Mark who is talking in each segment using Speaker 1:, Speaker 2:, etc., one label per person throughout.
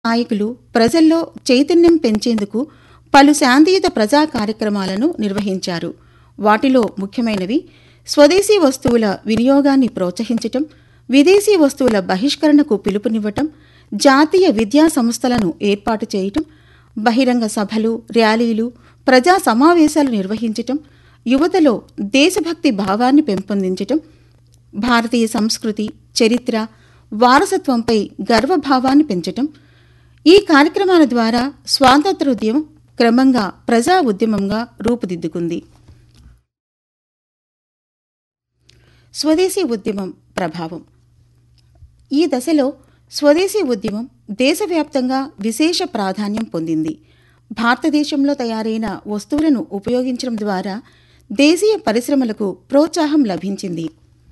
Speaker 1: నాయకులు ప్రజల్లో చైతన్యం పెంచేందుకు పలు శాంతియుత ప్రజా కార్యక్రమాలను నిర్వహించారు వాటిలో ముఖ్యమైనవి స్వదేశీ వస్తువుల వినియోగాన్ని ప్రోత్సహించటం విదేశీ వస్తువుల బహిష్కరణకు పిలుపునివ్వటం జాతీయ విద్యా సంస్థలను ఏర్పాటు చేయటం బహిరంగ సభలు ర్యాలీలు ప్రజా సమావేశాలు నిర్వహించటం యువతలో దేశభక్తి భావాన్ని పెంపొందించటం భారతీయ సంస్కృతి చరిత్ర వారసత్వంపై గర్వభావాన్ని పెంచటం ఈ కార్యక్రమాల ద్వారా స్వాతంత్రోద్యమం క్రమంగా ప్రజా ఉద్యమంగా రూపుదిద్దుకుంది స్వదేశీ ఉద్యమం ప్రభావం ఈ దశలో స్వదేశీ ఉద్యమం దేశవ్యాప్తంగా విశేష ప్రాధాన్యం పొందింది భారతదేశంలో తయారైన వస్తువులను ఉపయోగించడం ద్వారా దేశీయ పరిశ్రమలకు ప్రోత్సాహం లభించింది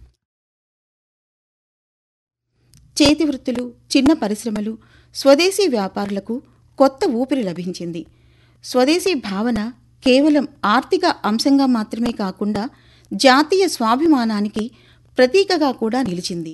Speaker 1: చేతి వృత్తులు చిన్న పరిశ్రమలు స్వదేశీ వ్యాపారులకు కొత్త ఊపిరి లభించింది స్వదేశీ భావన కేవలం ఆర్థిక అంశంగా మాత్రమే కాకుండా జాతీయ స్వాభిమానానికి ప్రతీకగా కూడా నిలిచింది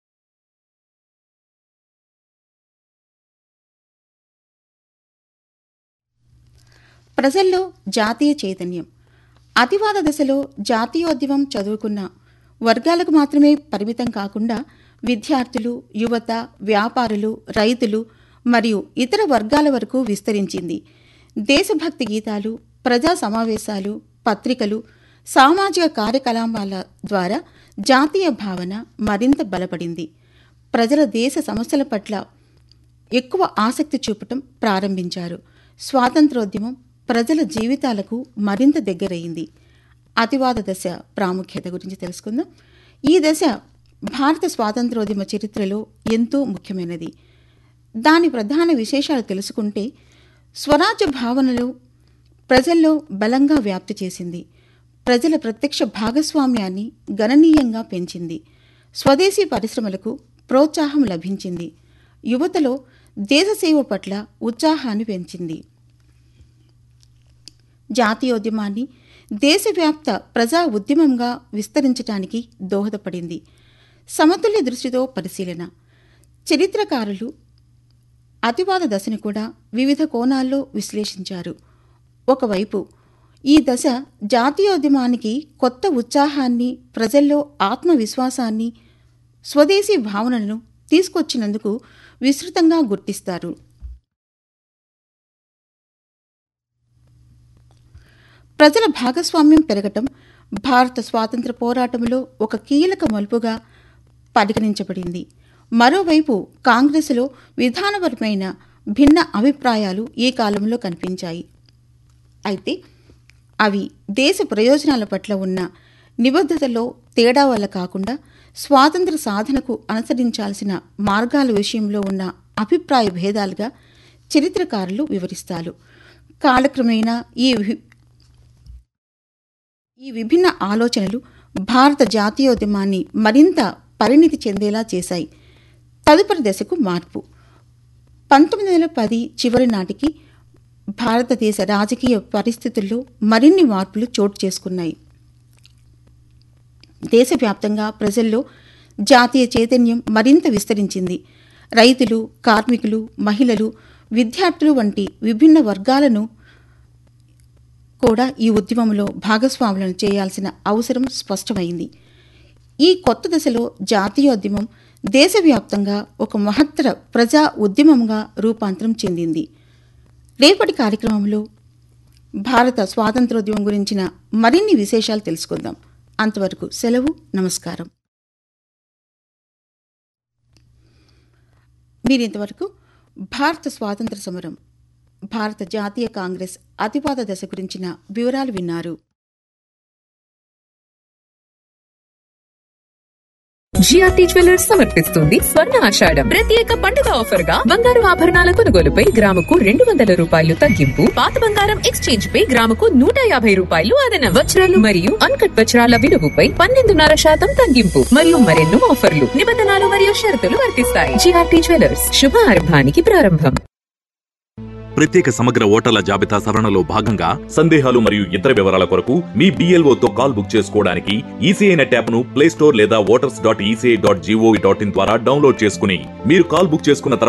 Speaker 1: ప్రజల్లో జాతీయ చైతన్యం అతివాద దశలో జాతీయోద్యమం చదువుకున్న వర్గాలకు మాత్రమే పరిమితం కాకుండా విద్యార్థులు యువత వ్యాపారులు రైతులు మరియు ఇతర వర్గాల వరకు విస్తరించింది దేశభక్తి గీతాలు ప్రజా సమావేశాలు పత్రికలు సామాజిక కార్యకలాపాల ద్వారా జాతీయ భావన మరింత బలపడింది ప్రజల దేశ సమస్యల పట్ల ఎక్కువ ఆసక్తి చూపటం ప్రారంభించారు స్వాతంత్రోద్యమం ప్రజల జీవితాలకు మరింత దగ్గరయింది అతివాద దశ ప్రాముఖ్యత గురించి తెలుసుకుందాం ఈ దశ భారత స్వాతంత్రోద్యమ చరిత్రలో ఎంతో ముఖ్యమైనది దాని ప్రధాన విశేషాలు తెలుసుకుంటే స్వరాజ్య భావనలు ప్రజల్లో బలంగా వ్యాప్తి చేసింది ప్రజల ప్రత్యక్ష భాగస్వామ్యాన్ని గణనీయంగా పెంచింది స్వదేశీ పరిశ్రమలకు ప్రోత్సాహం లభించింది యువతలో దేశసేవ పట్ల ఉత్సాహాన్ని పెంచింది జాతీయోద్యమాన్ని దేశవ్యాప్త ప్రజా ఉద్యమంగా విస్తరించటానికి దోహదపడింది సమతుల్య దృష్టితో పరిశీలన చరిత్రకారులు అతివాద దశను కూడా వివిధ కోణాల్లో విశ్లేషించారు ఒకవైపు ఈ దశ జాతీయోద్యమానికి కొత్త ఉత్సాహాన్ని ప్రజల్లో ఆత్మవిశ్వాసాన్ని స్వదేశీ భావనలను తీసుకొచ్చినందుకు విస్తృతంగా గుర్తిస్తారు ప్రజల భాగస్వామ్యం పెరగటం భారత స్వాతంత్ర పోరాటంలో ఒక కీలక మలుపుగా పరిగణించబడింది మరోవైపు కాంగ్రెసులో విధానపరమైన భిన్న అభిప్రాయాలు ఈ కాలంలో కనిపించాయి అయితే అవి దేశ ప్రయోజనాల పట్ల ఉన్న నిబద్ధతలో తేడా వల్ల కాకుండా స్వాతంత్ర సాధనకు అనుసరించాల్సిన మార్గాల విషయంలో ఉన్న అభిప్రాయ భేదాలుగా చరిత్రకారులు వివరిస్తారు కాలక్రమేణా ఈ వి- ఈ విభిన్న ఆలోచనలు భారత జాతీయోద్యమాన్ని మరింత పరిణితి చెందేలా చేశాయి తదుపరి దశకు మార్పు పంతొమ్మిది వందల పది చివరి నాటికి భారతదేశ రాజకీయ పరిస్థితుల్లో మరిన్ని మార్పులు చోటు చేసుకున్నాయి దేశవ్యాప్తంగా ప్రజల్లో జాతీయ చైతన్యం మరింత విస్తరించింది రైతులు కార్మికులు మహిళలు విద్యార్థులు వంటి విభిన్న వర్గాలను కూడా ఈ ఉద్యమంలో భాగస్వాములను చేయాల్సిన అవసరం స్పష్టమైంది ఈ కొత్త దశలో జాతీయోద్యమం దేశవ్యాప్తంగా ఒక మహత్తర ప్రజా ఉద్యమంగా రూపాంతరం చెందింది రేపటి కార్యక్రమంలో భారత స్వాతంత్రోద్యమం గురించిన మరిన్ని విశేషాలు తెలుసుకుందాం అంతవరకు సెలవు నమస్కారం మీరింతవరకు భారత స్వాతంత్ర సమరం భారత జాతీయ కాంగ్రెస్ అతివాద దశ గురించిన వివరాలు విన్నారు
Speaker 2: జిఆర్టీ జ్యువెలర్స్ సమర్పిస్తుంది స్వర్ణ ఆషాఢం ప్రత్యేక పండుగ ఆఫర్ గా బంగారు ఆభరణాల కొనుగోలుపై గ్రాముకు రెండు వందల రూపాయలు తగ్గింపు పాత బంగారం ఎక్స్చేంజ్ పై గ్రాముకు నూట యాభై రూపాయలు అదనం వజ్రాలు మరియు అన్కట్ వజ్రాల విలువపై పన్నెండున్నర శాతం తగ్గింపు మరియు మరెన్నో ఆఫర్లు నిబంధనలు మరియు షరతులు వర్తిస్తాయి జిఆర్టీ జ్యువెలర్స్ శుభారంభానికి ప్రారంభం
Speaker 3: ప్రత్యేక సమగ్ర ఓటర్ల జాబితా సవరణలో భాగంగా సందేహాలు మరియు ఇతర వివరాల కొరకు మీ BLO తో కాల్ బుక్ చేసుకోవడానికి ఈసీఐ నెట్ యాప్ ను ప్లే స్టోర్ లేదా voters dot ECI dot GOV dot in ద్వారా డౌన్లోడ్ చేసుకుని మీరు కాల్ బుక్ చేసుకున్న తర్వాత